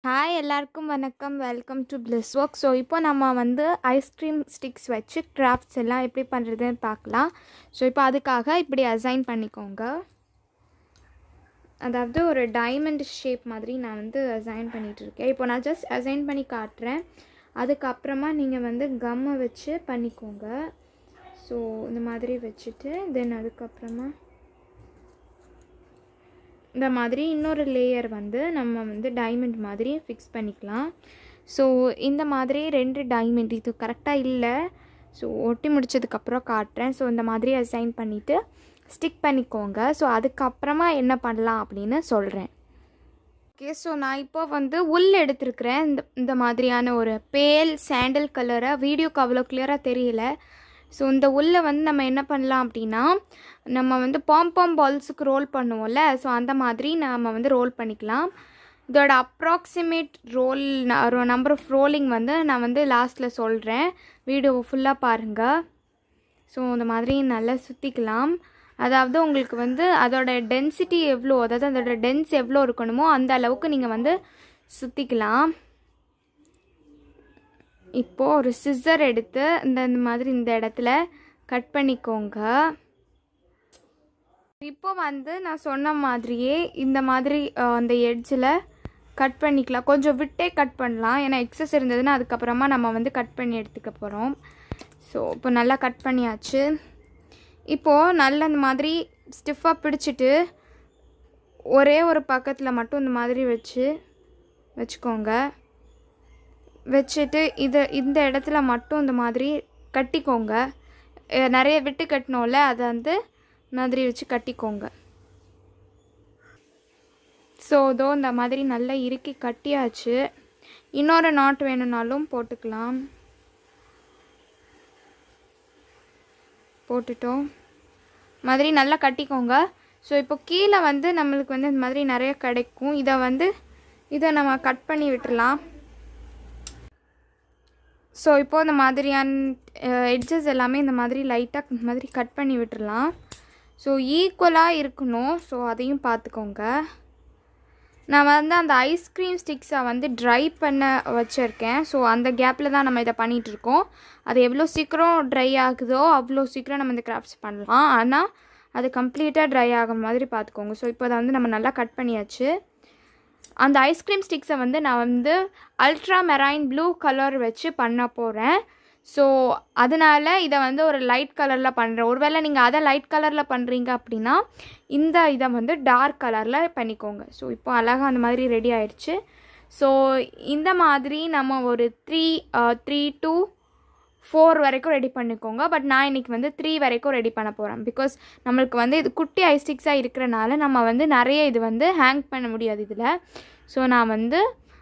hi எல்லாருக்கும் வணக்கம் welcome to bliss work so இப்போ நம்ம வந்து ஐஸ்கிரீம் ஸ்டிக்ஸ் வச்சு கிராஃப்ட்ஸ் எல்லாம் எப்படி பண்ணுறதுன்னு பார்க்கலாம் ஸோ இப்போ அதுக்காக இப்படி அசைன் பண்ணிக்கோங்க அதாவது ஒரு டைமண்ட் ஷேப் மாதிரி நான் வந்து அசைன் பண்ணிகிட்டு இருக்கேன் இப்போ நான் ஜஸ்ட் அசைன் பண்ணி காட்டுறேன் அதுக்கப்புறமா நீங்கள் வந்து கம்மை வச்சு பண்ணிக்கோங்க ஸோ இந்த மாதிரி வச்சுட்டு தென் அதுக்கப்புறமா இந்த மாதிரி இன்னொரு லேயர் வந்து நம்ம வந்து டைமண்ட் மாதிரி ஃபிக்ஸ் பண்ணிக்கலாம் ஸோ இந்த மாதிரி ரெண்டு டைமண்ட் இது கரெக்டாக இல்லை ஸோ ஒட்டி முடிச்சதுக்கப்புறம் காட்டுறேன் ஸோ இந்த மாதிரி அசைன் பண்ணிவிட்டு ஸ்டிக் பண்ணிக்கோங்க ஸோ அதுக்கப்புறமா என்ன பண்ணலாம் அப்படின்னு சொல்கிறேன் ஓகே ஸோ நான் இப்போ வந்து உள் எடுத்திருக்கிறேன் இந்த இந்த மாதிரியான ஒரு பேல் சாண்டல் கலரை வீடியோக்கு அவ்வளோ கிளியராக தெரியல ஸோ இந்த உள்ளே வந்து நம்ம என்ன பண்ணலாம் அப்படின்னா நம்ம வந்து பாம்பாம் பால்ஸுக்கு ரோல் பண்ணுவோம்ல ஸோ அந்த மாதிரி நம்ம வந்து ரோல் பண்ணிக்கலாம் இதோட approximate roll number of rolling வந்து நான் வந்து லாஸ்ட்டில் சொல்கிறேன் வீடியோ ஃபுல்லாக பாருங்கள் ஸோ இந்த மாதிரி நல்லா சுற்றிக்கலாம் அதாவது உங்களுக்கு வந்து அதோட டென்சிட்டி எவ்வளோ அதாவது அதோட டென்ஸ் எவ்வளோ இருக்கணுமோ அந்த அளவுக்கு நீங்கள் வந்து சுற்றிக்கலாம் இப்போது ஒரு சிஸ்ஸர் எடுத்து இந்த இந்த மாதிரி இந்த இடத்துல கட் பண்ணிக்கோங்க இப்போ வந்து நான் சொன்ன மாதிரியே இந்த மாதிரி அந்த எட்ஜில் கட் பண்ணிக்கலாம் கொஞ்சம் விட்டே கட் பண்ணலாம் ஏன்னா எக்ஸஸ் இருந்ததுன்னா அதுக்கப்புறமா நம்ம வந்து கட் பண்ணி எடுத்துக்க போகிறோம் ஸோ இப்போ நல்லா கட் பண்ணியாச்சு இப்போது நல்ல இந்த மாதிரி ஸ்டிஃபாக பிடிச்சிட்டு ஒரே ஒரு பக்கத்தில் மட்டும் இந்த மாதிரி வச்சு வச்சுக்கோங்க வச்சுட்டு இதை இந்த இடத்துல மட்டும் இந்த மாதிரி கட்டிக்கோங்க நிறைய விட்டு கட்டினோம்ல அதை வந்து மாதிரி வச்சு கட்டிக்கோங்க ஸோ இதோ இந்த மாதிரி நல்லா இறுக்கி கட்டியாச்சு இன்னொரு நாட் வேணும்னாலும் போட்டுக்கலாம் போட்டுட்டோம் மாதிரி நல்லா கட்டிக்கோங்க ஸோ இப்போ கீழே வந்து நம்மளுக்கு வந்து இந்த மாதிரி நிறைய கிடைக்கும் இதை வந்து இதை நம்ம கட் பண்ணி விட்டுடலாம் ஸோ இப்போது இந்த மாதிரியான எட்ஜஸ் எல்லாமே இந்த மாதிரி லைட்டாக இந்த மாதிரி கட் பண்ணி விட்டுடலாம் ஸோ ஈக்குவலாக இருக்கணும் ஸோ அதையும் பார்த்துக்கோங்க நான் வந்து அந்த ஐஸ்கிரீம் ஸ்டிக்ஸை வந்து ட்ரை பண்ண வச்சுருக்கேன் ஸோ அந்த கேப்பில் தான் நம்ம இதை பண்ணிகிட்ருக்கோம் அது எவ்வளோ சீக்கிரம் ட்ரை ஆகுதோ அவ்வளோ சீக்கிரம் நம்ம இந்த கிராஃப்ட்ஸ் பண்ணலாம் ஆனால் அது கம்ப்ளீட்டாக ட்ரை ஆகிற மாதிரி பார்த்துக்கோங்க ஸோ இப்போ அதை வந்து நம்ம நல்லா கட் பண்ணியாச்சு அந்த ஐஸ்கிரீம் ஸ்டிக்ஸை வந்து நான் வந்து அல்ட்ரா மெரைன் ப்ளூ கலர் வச்சு பண்ண போகிறேன் ஸோ அதனால் இதை வந்து ஒரு லைட் கலரில் பண்ணுறேன் ஒருவேளை நீங்கள் அதை லைட் கலரில் பண்ணுறீங்க அப்படின்னா இந்த இதை வந்து டார்க் கலரில் பண்ணிக்கோங்க ஸோ இப்போ அழகாக அந்த மாதிரி ரெடி ஆயிடுச்சு ஸோ இந்த மாதிரி நம்ம ஒரு த்ரீ த்ரீ டூ ஃபோர் வரைக்கும் ரெடி பண்ணிக்கோங்க பட் நான் இன்றைக்கி வந்து த்ரீ வரைக்கும் ரெடி பண்ண போகிறேன் பிகாஸ் நம்மளுக்கு வந்து இது குட்டி ஐஸ்டிக்ஸாக இருக்கிறனால நம்ம வந்து நிறைய இது வந்து ஹேங் பண்ண முடியாது இதில் ஸோ நான் வந்து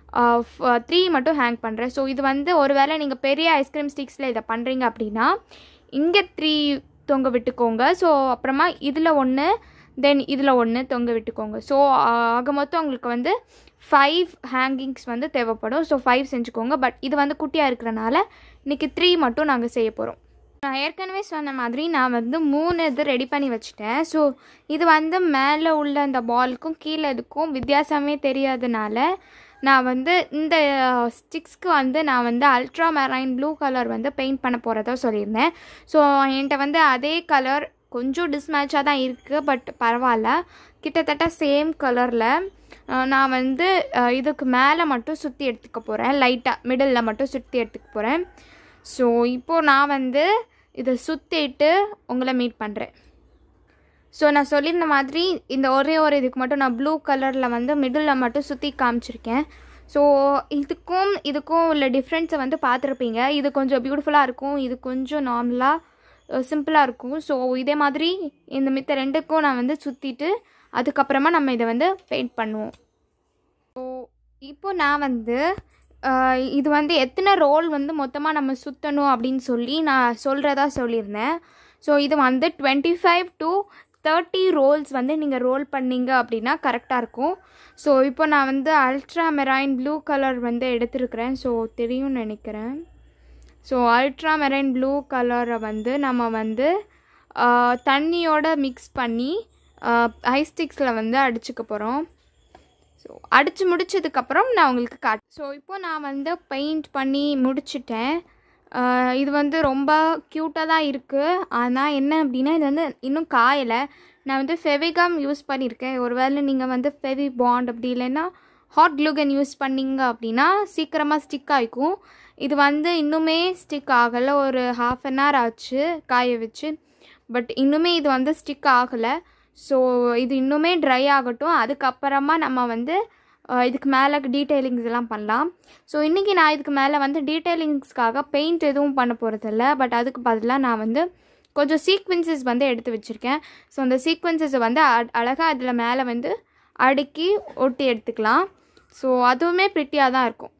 த்ரீ மட்டும் ஹேங் பண்ணுறேன் ஸோ இது வந்து ஒரு வேளை நீங்கள் பெரிய ஐஸ்கிரீம் ஸ்டிக்ஸில் இதை பண்ணுறீங்க அப்படின்னா இங்கே த்ரீ தொங்க விட்டுக்கோங்க ஸோ அப்புறமா இதில் ஒன்று தென் இதில் ஒன்று தொங்க விட்டுக்கோங்க ஸோ ஆக மொத்தம் உங்களுக்கு வந்து ஃபைவ் ஹேங்கிங்ஸ் வந்து தேவைப்படும் ஸோ ஃபைவ் செஞ்சுக்கோங்க பட் இது வந்து குட்டியாக இருக்கிறனால இன்றைக்கி த்ரீ மட்டும் நாங்கள் செய்ய போகிறோம் நான் ஏற்கனவே சொன்ன மாதிரி நான் வந்து மூணு இது ரெடி பண்ணி வச்சுட்டேன் ஸோ இது வந்து மேலே உள்ள அந்த பாலுக்கும் கீழே இதுக்கும் வித்தியாசமே தெரியாதனால நான் வந்து இந்த ஸ்டிக்ஸ்க்கு வந்து நான் வந்து அல்ட்ரா மெரைன் ப்ளூ கலர் வந்து பெயிண்ட் பண்ண போகிறதா சொல்லியிருந்தேன் ஸோ என்கிட்ட வந்து அதே கலர் கொஞ்சம் டிஸ்மேட்சாக தான் இருக்குது பட் பரவாயில்ல கிட்டத்தட்ட சேம் கலரில் நான் வந்து இதுக்கு மேலே மட்டும் சுற்றி எடுத்துக்க போகிறேன் லைட்டாக மிடில் மட்டும் சுற்றி எடுத்துக்க போகிறேன் ஸோ இப்போது நான் வந்து இதை சுற்றிட்டு உங்களை மீட் பண்ணுறேன் ஸோ நான் சொல்லியிருந்த மாதிரி இந்த ஒரே ஒரு இதுக்கு மட்டும் நான் ப்ளூ கலரில் வந்து மிடில் மட்டும் சுற்றி காமிச்சிருக்கேன் ஸோ இதுக்கும் இதுக்கும் உள்ள டிஃப்ரென்ஸை வந்து பார்த்துருப்பீங்க இது கொஞ்சம் பியூட்டிஃபுல்லாக இருக்கும் இது கொஞ்சம் நார்மலாக சிம்பிளாக இருக்கும் ஸோ இதே மாதிரி இந்த மித்த ரெண்டுக்கும் நான் வந்து சுற்றிட்டு அதுக்கப்புறமா நம்ம இதை வந்து பெயிண்ட் பண்ணுவோம் ஸோ இப்போ நான் வந்து இது வந்து எத்தனை ரோல் வந்து மொத்தமாக நம்ம சுற்றணும் அப்படின்னு சொல்லி நான் சொல்கிறதா சொல்லியிருந்தேன் ஸோ இது வந்து twenty five to thirty rolls வந்து நீங்கள் ரோல் பண்ணிங்க அப்படின்னா கரெக்டாக இருக்கும் ஸோ இப்போ நான் வந்து அல்ட்ரா மெரைன் ப்ளூ கலர் வந்து எடுத்திருக்கிறேன் ஸோ தெரியும்னு நினைக்கிறேன் ஸோ அல்ட்ரா மெரைன் ப்ளூ கலரை வந்து நம்ம வந்து தண்ணியோட மிக்ஸ் பண்ணி ஐஸ்டிக்ஸில் வந்து அடிச்சுக்க போகிறோம் ஸோ அடித்து முடிச்சதுக்கப்புறம் நான் உங்களுக்கு காட் ஸோ இப்போ நான் வந்து பெயிண்ட் பண்ணி முடிச்சிட்டேன் ஆஹ் இது வந்து ரொம்ப க்யூட்டாக தான் இருக்குது ஆனால் என்ன அப்படின்னா இது வந்து இன்னும் காயலை நான் வந்து ஃபெவிகம் யூஸ் பண்ணியிருக்கேன் ஒருவேளை நீங்கள் வந்து ஃபெவி பாண்ட் அப்படி இல்லைன்னா ஹாட் க்ளூகன் யூஸ் பண்ணீங்க அப்படின்னா சீக்கிரமாக ஸ்டிக் ஆகிக்கும் இது வந்து இன்னுமே ஸ்டிக் ஆகலை ஒரு ஹாஃப் அன் ஹவர் ஆச்சு காய வச்சு பட் இன்னுமே இது வந்து ஸ்டிக் ஆகலை ஸோ இது இன்னுமே ட்ரை ஆகட்டும் அதுக்கப்புறமா நம்ம வந்து அஹ், இதுக்கு மேலே டீட்டெயிலிங்ஸ் எல்லாம் பண்ணலாம் ஸோ இன்றைக்கி நான் இதுக்கு மேலே வந்து டீட்டெயிலிங்ஸ்க்காக பெயிண்ட் எதுவும் பண்ண போகிறதில்ல பட் அதுக்கு பதிலாக நான் வந்து கொஞ்சம் சீக்வென்சஸ் வந்து எடுத்து வச்சுருக்கேன் ஸோ அந்த சீக்வென்சஸை வந்து அழகாக அதில் மேலே வந்து அடுக்கி ஒட்டி எடுத்துக்கலாம் ஸோ அதுவுமே ப்ரிட்டியாக தான் இருக்கும்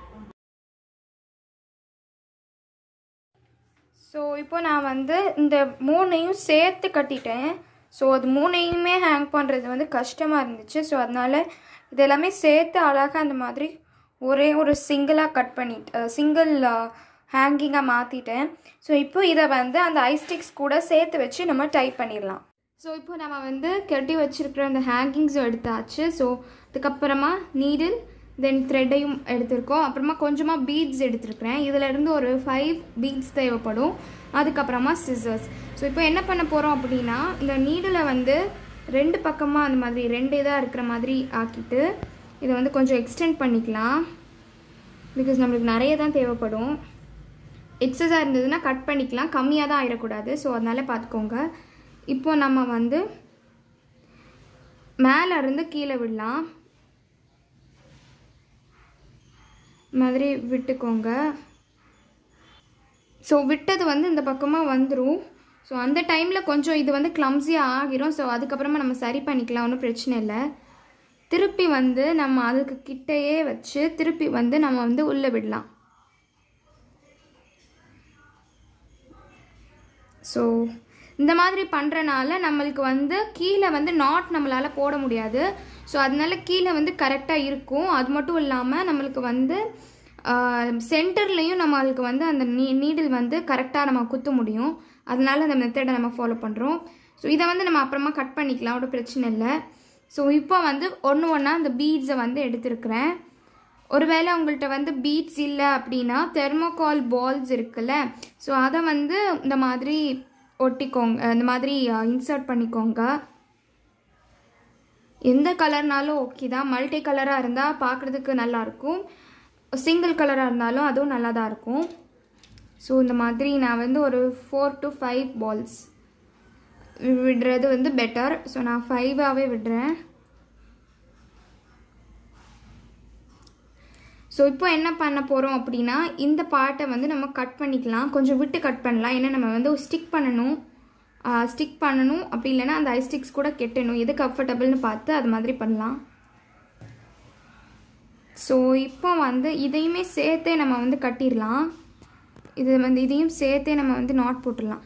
ஸோ இப்போ நான் வந்து இந்த மூணையும் சேர்த்து கட்டிட்டேன் ஸோ அது மூணையுமே ஹேங் பண்ணுறது வந்து கஷ்டமாக இருந்துச்சு ஸோ அதனால் இது எல்லாமே சேர்த்து அழகாக அந்த மாதிரி ஒரே ஒரு சிங்கிளாக கட் பண்ணிட்டு சிங்கிள் ஹேங்கிங்காக மாற்றிட்டேன் ஸோ இப்போ இதை வந்து அந்த ஐஸ்டிக்ஸ் கூட சேர்த்து வச்சு நம்ம டைப் பண்ணிடலாம் ஸோ இப்போ நம்ம வந்து கட்டி வச்சிருக்கிற அந்த ஹேங்கிங்ஸும் எடுத்தாச்சு ஸோ அதுக்கப்புறமா நீடில் தென் த்ரெட்டையும் எடுத்திருக்கோம் அப்புறமா கொஞ்சமாக பீட்ஸ் எடுத்திருக்கிறேன் இதில் இருந்து ஒரு ஃபைவ் பீட்ஸ் தேவைப்படும் அதுக்கப்புறமா சிசர்ஸ் ஸோ இப்போ என்ன பண்ண போகிறோம் அப்படின்னா இந்த நீடில் வந்து ரெண்டு பக்கமாக அந்த மாதிரி ரெண்டு இதாக இருக்கிற மாதிரி ஆக்கிட்டு இதை வந்து கொஞ்சம் எக்ஸ்டெண்ட் பண்ணிக்கலாம் பிகாஸ் நம்மளுக்கு நிறைய தான் தேவைப்படும் எக்ஸஸாக இருந்ததுன்னா கட் பண்ணிக்கலாம் கம்மியாக தான் ஆயிடக்கூடாது ஸோ அதனால் பார்த்துக்கோங்க இப்போ நம்ம வந்து மேலே இருந்து கீழே விடலாம் மாதிரி விட்டுக்கோங்க ஸோ விட்டது வந்து இந்த பக்கமாக வந்துடும் ஸோ அந்த டைமில் கொஞ்சம் இது வந்து கிளம்ஸியாக ஆகிரும் ஸோ அதுக்கப்புறமா நம்ம சரி பண்ணிக்கலாம் ஒன்றும் பிரச்சனை இல்லை திருப்பி வந்து நம்ம அதுக்கு கிட்டையே வச்சு திருப்பி வந்து நம்ம வந்து உள்ளே விடலாம் ஸோ இந்த மாதிரி பண்ணுறனால நம்மளுக்கு வந்து கீழே வந்து நாட் நம்மளால் போட முடியாது ஸோ அதனால கீழே வந்து கரெக்டாக இருக்கும் அது மட்டும் இல்லாமல் நம்மளுக்கு வந்து சென்டர்லேயும் நம்மளுக்கு வந்து அந்த நீ நீடில் வந்து கரெக்டாக நம்ம குத்த முடியும் அதனால அந்த மெத்தடை நம்ம ஃபாலோ பண்ணுறோம் ஸோ இதை வந்து நம்ம அப்புறமா கட் பண்ணிக்கலாம் ஒரு பிரச்சனை இல்லை ஸோ இப்போ வந்து ஒன்று ஒன்றா அந்த பீட்ஸை வந்து எடுத்திருக்கிறேன் ஒருவேளை உங்கள்கிட்ட வந்து பீட்ஸ் இல்லை அப்படின்னா தெர்மோகால் பால்ஸ் இருக்குல்ல ஸோ அதை வந்து இந்த மாதிரி ஒட்டிக்கோங்க இந்த மாதிரி இன்சர்ட் பண்ணிக்கோங்க எந்த கலர்னாலும் ஓகே தான் மல்டி கலராக இருந்தால் பார்க்குறதுக்கு நல்லாயிருக்கும் சிங்கிள் கலராக இருந்தாலும் அதுவும் நல்லா தான் இருக்கும் ஸோ இந்த மாதிரி நான் வந்து ஒரு ஃபோர் டு ஃபைவ் பால்ஸ் விடுறது வந்து பெட்டர் ஸோ நான் ஃபைவாகவே விடுறேன் ஸோ இப்போ என்ன பண்ண போகிறோம் அப்படின்னா இந்த பார்ட்டை வந்து நம்ம கட் பண்ணிக்கலாம் கொஞ்சம் விட்டு கட் பண்ணலாம் ஏன்னா நம்ம வந்து ஸ்டிக் பண்ணணும் ஸ்டிக் பண்ணணும் அப்படி இல்லைன்னா அந்த ஐ ஸ்டிக்ஸ் கூட கெட்டணும் எது கம்ஃபர்டபுள்னு பார்த்து அது மாதிரி பண்ணலாம் ஸோ இப்போ வந்து இதையுமே சேர்த்தே நம்ம வந்து கட்டிடலாம் இது வந்து இதையும் சேர்த்தே நம்ம வந்து நாட் போட்டுடலாம்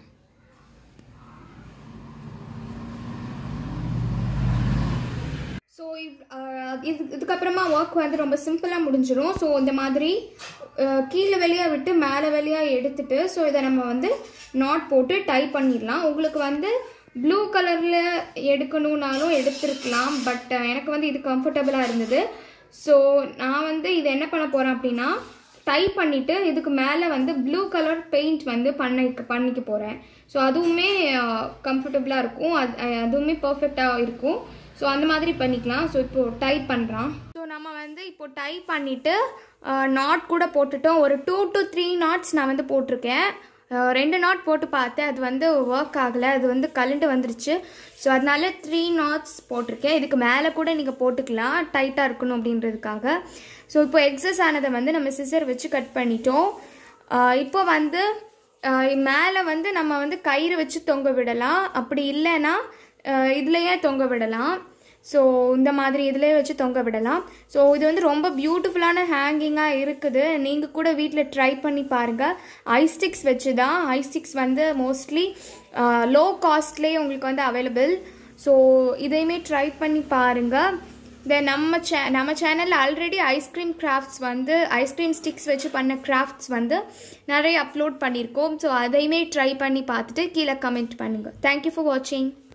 ஸோ இது இதுக்கப்புறமா ஒர்க் வந்து ரொம்ப சிம்பிளாக முடிஞ்சிடும் ஸோ இந்த மாதிரி அஹ், கீழே வெளியாக விட்டு மேலே வெளியாக எடுத்துட்டு ஸோ இதை நம்ம வந்து நாட் போட்டு டை பண்ணிடலாம் உங்களுக்கு வந்து ப்ளூ கலரில் எடுக்கணுன்னாலும் எடுத்துருக்கலாம் பட் எனக்கு வந்து இது கம்ஃபர்டபுளாக இருந்தது ஸோ நான் வந்து இதை என்ன பண்ண போகிறேன் அப்படின்னா டை பண்ணிவிட்டு இதுக்கு மேலே வந்து ப்ளூ கலர் பெயிண்ட் வந்து பண்ண பண்ணிக்க போகிறேன் ஸோ அதுவுமே கம்ஃபர்டபுளாக இருக்கும் அது அஹ், அதுவுமே பர்ஃபெக்டாக இருக்கும் ஸோ அந்த மாதிரி பண்ணிக்கலாம் ஸோ இப்போ டை பண்ணுறான் ஸோ நம்ம வந்து இப்போ டை பண்ணிவிட்டு நாட் கூட போட்டுட்டோம் ஒரு டூ டு த்ரீ நாட்ஸ் நான் வந்து போட்டிருக்கேன் அஹ், ரெண்டு நாட் போட்டு பார்த்தேன் அது வந்து ஒர்க் ஆகலை அது வந்து கலண்டு வந்துருச்சு ஸோ அதனால த்ரீ நாட்ஸ் போட்டிருக்கேன் இதுக்கு மேலே கூட நீங்கள் போட்டுக்கலாம் டைட்டாக இருக்கணும் அப்படின்றதுக்காக ஸோ இப்போ எக்ஸஸ் ஆனதை வந்து நம்ம சிசர் வச்சு கட் பண்ணிட்டோம் அஹ், இப்போ வந்து மேலே வந்து நம்ம வந்து கயிறு வச்சு தொங்க விடலாம் அப்படி இல்லைன்னா அஹ், இதுலயே தொங்க விடலாம் ஸோ இந்த மாதிரி இதுலேயே வச்சு தொங்க விடலாம் ஸோ இது வந்து ரொம்ப பியூட்டிஃபுல்லான ஹேங்கிங்காக இருக்குது நீங்கள் கூட வீட்டில் ட்ரை பண்ணி பாருங்கள் ஐஸ்டிக்ஸ் வச்சு தான் ஐஸ்டிக்ஸ் வந்து மோஸ்ட்லி லோ காஸ்ட்லேயே உங்களுக்கு வந்து அவைலபிள் ஸோ இதையுமே ட்ரை பண்ணி பாருங்கள் தென் நம்ம சே நம்ம சேனலில் ஆல்ரெடி ஐஸ்கிரீம் கிராஃப்ட்ஸ் வந்து ஐஸ்கிரீம் ஸ்டிக்ஸ் வச்சு பண்ண கிராஃப்ட்ஸ் வந்து நிறைய அப்லோட் பண்ணியிருக்கோம் ஸோ அதையுமே ட்ரை பண்ணி பார்த்துட்டு கீழே கமெண்ட் பண்ணுங்கள் தேங்க்யூ ஃபார் வாட்சிங்